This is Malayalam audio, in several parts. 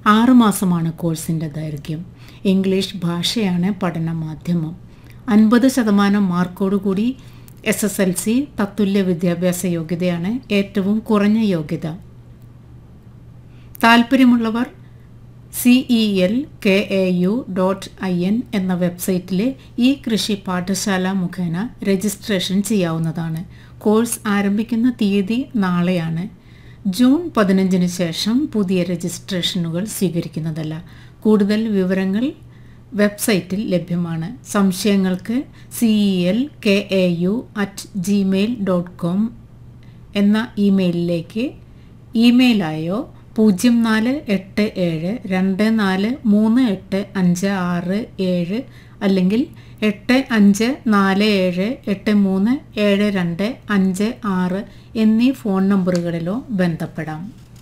ആറുമാസമാണ് കോഴ്സിൻ്റെ ദൈർഘ്യം ഇംഗ്ലീഷ് ഭാഷയാണ് പഠന മാധ്യമം അൻപത് ശതമാനം മാർക്കോടുകൂടി എസ് എസ് എൽ സി തത്തുല്യ വിദ്യാഭ്യാസ യോഗ്യതയാണ് ഏറ്റവും കുറഞ്ഞ യോഗ്യത താൽപ്പര്യമുള്ളവർ C E L K A U dot I N എന്ന വെബ്സൈറ്റിലെ ഈ കൃഷി പാഠശാല മുഖേന രജിസ്ട്രേഷൻ ചെയ്യാവുന്നതാണ് കോഴ്സ് ആരംഭിക്കുന്ന തീയതി നാളെയാണ് ജൂൺ പതിനഞ്ചിന് ശേഷം പുതിയ രജിസ്ട്രേഷനുകൾ സ്വീകരിക്കുന്നതല്ല കൂടുതൽ വിവരങ്ങൾ വെബ്സൈറ്റിൽ ലഭ്യമാണ് സംശയങ്ങൾക്ക് C E L K A U at gmail dot com എന്ന ഇമെയിലിലേക്ക് ഇമെയിലായോ പൂജ്യം നാല് എട്ട് ഏഴ് രണ്ട് നാല് മൂന്ന് എട്ട് അഞ്ച് ആറ് ഏഴ് അല്ലെങ്കിൽ എട്ട് അഞ്ച് നാല് ഏഴ് എട്ട് മൂന്ന് ഏഴ് രണ്ട് അഞ്ച് ആറ് എന്നീ ഫോൺ നമ്പറുകളിലോ ബന്ധപ്പെടാം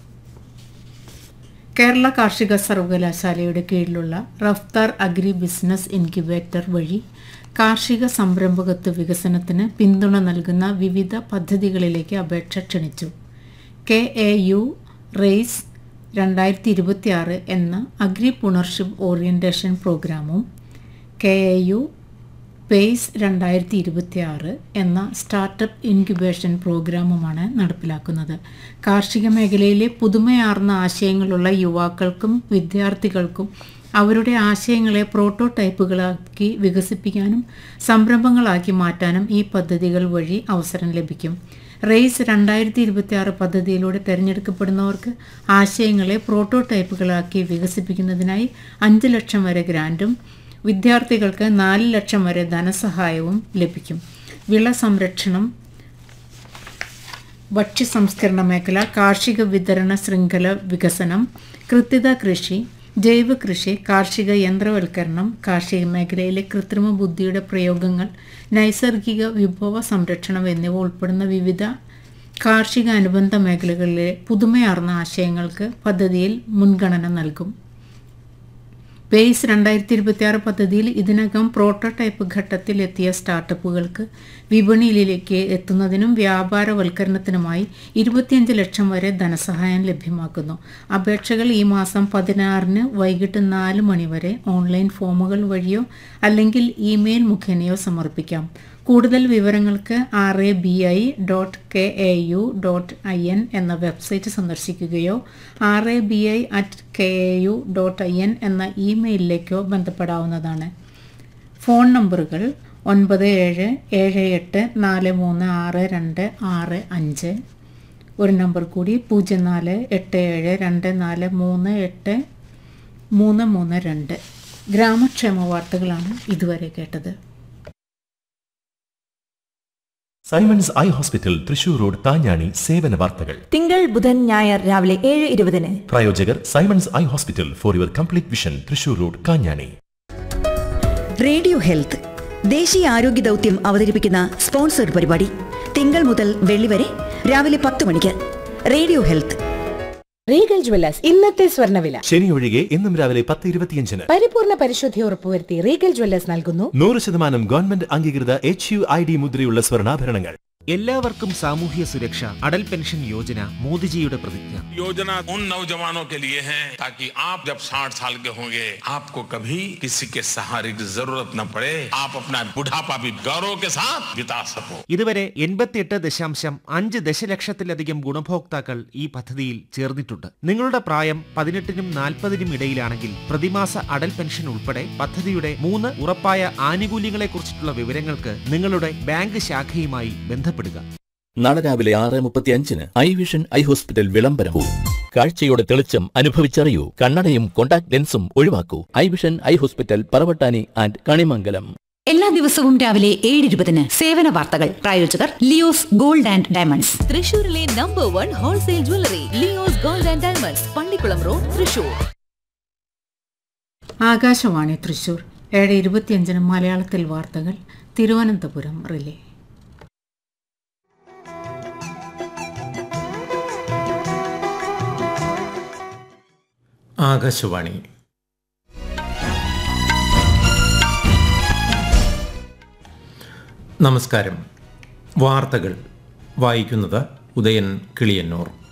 കേരള കാർഷിക സർവകലാശാലയുടെ കീഴിലുള്ള റഫ്താർ അഗ്രി ബിസിനസ് ഇൻക്യുബേറ്റർ വഴി കാർഷിക സംരംഭകത്വ വികസനത്തിന് പിന്തുണ നൽകുന്ന വിവിധ പദ്ധതികളിലേക്ക് അപേക്ഷ ക്ഷണിച്ചു കെ എ യു റേസ് രണ്ടായിരത്തി ഇരുപത്തിയാറ് എന്ന അഗ്രി പുണർഷിപ്പ് ഓറിയന്റേഷൻ പ്രോഗ്രാമും കെ എ യു പേസ് രണ്ടായിരത്തി ഇരുപത്തിയാറ് എന്ന സ്റ്റാർട്ടപ്പ് ഇൻക്യുബേഷൻ പ്രോഗ്രാമുമാണ് നടപ്പിലാക്കുന്നത് കാർഷിക മേഖലയിലെ പുതുമയാർന്ന ആശയങ്ങളുള്ള യുവാക്കൾക്കും വിദ്യാർത്ഥികൾക്കും അവരുടെ ആശയങ്ങളെ പ്രോട്ടോടൈപ്പുകളാക്കി വികസിപ്പിക്കാനും സംരംഭങ്ങളാക്കി മാറ്റാനും ഈ പദ്ധതികൾ വഴി അവസരം ലഭിക്കും റേസ് രണ്ടായിരത്തി ഇരുപത്തി ആറ് പദ്ധതിയിലൂടെ തിരഞ്ഞെടുക്കപ്പെടുന്നവർക്ക് ആശയങ്ങളെ പ്രോട്ടോടൈപ്പുകളാക്കി വികസിപ്പിക്കുന്നതിനായി അഞ്ച് ലക്ഷം വരെ ഗ്രാൻറ്റും വിദ്യാർത്ഥികൾക്ക് നാല് ലക്ഷം വരെ ധനസഹായവും ലഭിക്കും വിള സംരക്ഷണം ഭക്ഷ്യ സംസ്കരണ മേഖല കാർഷിക വിതരണ ശൃംഖല വികസനം കൃത്യത കൃഷി ജൈവ കൃഷി കാർഷിക യന്ത്രവൽക്കരണം കാർഷിക മേഖലയിലെ കൃത്രിമ ബുദ്ധിയുടെ പ്രയോഗങ്ങൾ നൈസർഗിക വിഭവ സംരക്ഷണം എന്നിവ ഉൾപ്പെടുന്ന വിവിധ കാർഷിക അനുബന്ധ മേഖലകളിലെ പുതുമയാർന്ന ആശയങ്ങൾക്ക് പദ്ധതിയിൽ മുൻഗണന നൽകും പേസ് രണ്ടായിരത്തി ഇരുപത്തിയാറ് പദ്ധതിയിൽ ഇതിനകം പ്രോട്ടോടൈപ്പ് ഘട്ടത്തിൽ എത്തിയ സ്റ്റാർട്ടപ്പുകൾക്ക് വിപണിയിലേക്ക് എത്തുന്നതിനും വ്യാപാരവൽക്കരണത്തിനുമായി ഇരുപത്തിയഞ്ച് ലക്ഷം വരെ ധനസഹായം ലഭ്യമാക്കുന്നു അപേക്ഷകൾ ഈ മാസം പതിനാറിന് വൈകിട്ട് നാല് മണിവരെ ഓൺലൈൻ ഫോമുകൾ വഴിയോ അല്ലെങ്കിൽ ഇമെയിൽ മുഖേനയോ സമർപ്പിക്കാം കൂടുതൽ വിവരങ്ങൾക്ക് R A B I dot K A U dot I N എന്ന വെബ്സൈറ്റ് സന്ദർശിക്കുകയോ R A B I at K A U dot I N എന്ന ഇമെയിലിലേക്കോ ബന്ധപ്പെടാവുന്നതാണ് ഫോൺ നമ്പറുകൾ ഒൻപത് ഏഴ് ഏഴ് എട്ട് നാല് മൂന്ന് ആറ് രണ്ട് ആറ് അഞ്ച് ഒരു നമ്പർ കൂടി പൂജ്യം നാല് എട്ട് ഏഴ് രണ്ട് നാല് മൂന്ന് എട്ട് മൂന്ന് മൂന്ന് രണ്ട് ഗ്രാമക്ഷേമ വാർത്തകളാണ് ഇതുവരെ കേട്ടത് Simons eye hospital Thrissur road Thanjani സേവന വാർത്തകൾ തിങ്കൾ ബുധൻ ഞായർ രാവിലെ ഏഴ് ഇരുപതിന് പ്രായോജകർ Simons eye hospital for your complete vision Thrissur road Kanjani radio health ദേശീയ ആരോഗ്യ ദൗത്യം അവതരിപ്പിക്കുന്ന സ്പോൺസർഡ് പരിപാടി തിങ്കൾ മുതൽ വെള്ളി വരെ രാവിലെ പത്ത് മണിക്ക് റേഡിയോ ഹെൽത്ത് റീഗൽ ജ്വല്ലേഴ്സ് ഇന്നത്തെ സ്വർണ്ണവില ശനി ഒഴികെ എന്നും രാവിലെ പത്ത് ഇരുപത്തിയഞ്ചിന് പരിപൂർണ പരിശുദ്ധി ഉറപ്പുവരുത്തി റീഗൽ ജ്വല്ലേഴ്സ് നൽകുന്നു നൂറ് ശതമാനം ഗവൺമെന്റ് അംഗീകൃത എച്ച് യു ഐ ഡി മുദ്രയുള്ള സ്വർണ്ണാഭരണങ്ങൾ എല്ലാവർക്കും സാമൂഹ്യ സുരക്ഷ അടൽ പെൻഷൻ യോജന മോദിജിയുടെ പ്രതിജ്ഞ योजना उन नौजवानों के लिए है ताकि आप जब 60 साल के होंगे आपको कभी किसी के सहारे की जरूरत न पड़े आप अपना बुढ़ापा भी गौरव के साथ बिता सको ഇതുവരെ എൺപത്തിയെട്ട് ദശാംശം അഞ്ച് ദശലക്ഷത്തിലധികം ഗുണഭോക്താക്കൾ ഈ പദ്ധതിയിൽ ചേർന്നിട്ടുണ്ട് നിങ്ങളുടെ പ്രായം പതിനെട്ടിനും നാൽപ്പതിനും ഇടയിലാണെങ്കിൽ പ്രതിമാസ അടൽ പെൻഷൻ ഉൾപ്പെടെ പദ്ധതിയുടെ മൂന്ന് ഉറപ്പായ ആനുകൂല്യങ്ങളെക്കുറിച്ചിട്ടുള്ള വിവരങ്ങൾക്ക് നിങ്ങളുടെ ബാങ്ക് ശാഖയുമായി ബന്ധപ്പെടുക നാളെ രാവിലെ ആറ് മുപ്പത്തി അഞ്ചിന് ഐ വിഷൻ ഐ ഹോസ്പിറ്റൽ വിളംബരവും കാഴ്ചയുടെ തെളിച്ചം അനുഭവിച്ചറിയൂ കണ്ണടയും കോണ്ടാക്ട് ലെൻസും ഒഴിവാക്കൂ eye vision eye hospital Paravattani and Kanimangalam എല്ലാ ദിവസവും രാവിലെ ഏഴ് ഇരുപതിന് സേവന വാർത്തകൾ പ്രായോജകർ ലിയോസ് ഗോൾഡ് ആൻഡ് ഡയമണ്ട്സ് തൃശൂരിലെ number one wholesale jewellery Leo's gold and diamonds Pallikulam road Thrissur Akashvani Thrissur ഏഴ് ഇരുപത്തിയഞ്ചിന് മലയാളത്തിൽ വാർത്തകൾ തിരുവനന്തപുരം റിലേ ആകാശവാണി നമസ്കാരം വാർത്തകൾ വായിക്കുന്നത് ഉദയൻ കിളിയന്നൂർ